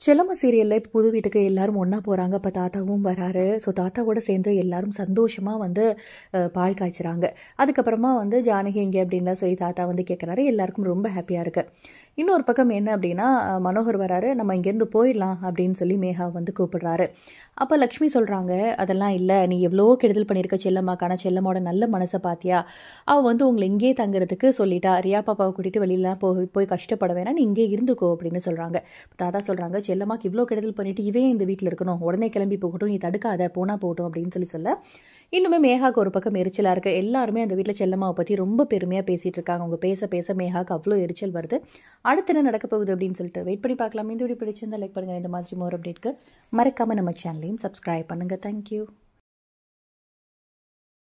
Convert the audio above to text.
செல்லம்மா சீரியலில் இப்போ புது வீட்டுக்கு எல்லாரும் ஒன்றா போகிறாங்க இப்போ தாத்தாவும் வராரு ஸோ தாத்தாவோட சேர்ந்து எல்லாரும் சந்தோஷமாக வந்து அஹ், பால் காய்ச்சுறாங்க அதுக்கப்புறமா வந்து ஜானகி எங்கே அப்படின்லாம் சொல்லி தாத்தா வந்து கேட்குறாரு எல்லாருக்கும் ரொம்ப ஹாப்பியாக இருக்கு இன்னொரு பக்கம் என்ன அப்படின்னா அஹ், மனோகர் வராரு நம்ம இங்கேருந்து போயிடலாம் அப்படின்னு சொல்லி மேகா வந்து கூப்பிடுறாரு அப்போ லக்ஷ்மி சொல்கிறாங்க அதெல்லாம் இல்லை நீ எவ்வளோ கெடுதல் பண்ணியிருக்க செல்லம்மாக்கான செல்லம்மாவோட நல்ல மனசை பார்த்தியா அவள் வந்து உங்களை இங்கேயே தங்குறதுக்கு சொல்லிட்டா ரியா பாப்பாவை கூட்டிகிட்டு வெளியிலலாம் போய் போய் கஷ்டப்பட வேணாம் நீ இங்கே இருந்துக்கோ அப்படின்னு சொல்கிறாங்க தாத்தா சொல்கிறாங்க செல்லம்மாக்கு இவ்வளோ கெடுதல் பண்ணிட்டு இவன் இந்த வீட்டில் இருக்கணும் உடனே கிளம்பி போகட்டும் நீ தடுக்காத போனா போகட்டும் அப்படின்னு சொல்லி சொல்ல இன்னுமே மேகாக்கு ஒரு பக்கம் எரிச்சலாக இருக்குது எல்லாருமே அந்த வீட்டில் செல்லம்மாவை பற்றி ரொம்ப பெருமையாக பேசிகிட்டு இருக்காங்க அவங்க பேச பேச மேகாக்கு அவ்வளோ எரிச்சல் வருது அடுத்து என்ன நடக்க போகுது அப்படின்னு சொல்லிட்டு வெயிட் பண்ணி பார்க்கலாம் இந்த வீடியோ பிடிச்சிருந்தா லைக் பண்ணுங்கள் இந்த மாதிரி மோர் அப்டேட்க்கு மறக்காமல் நம்ம சேனலையும் சப்ஸ்கிரைப் பண்ணுங்கள் தேங்க்யூ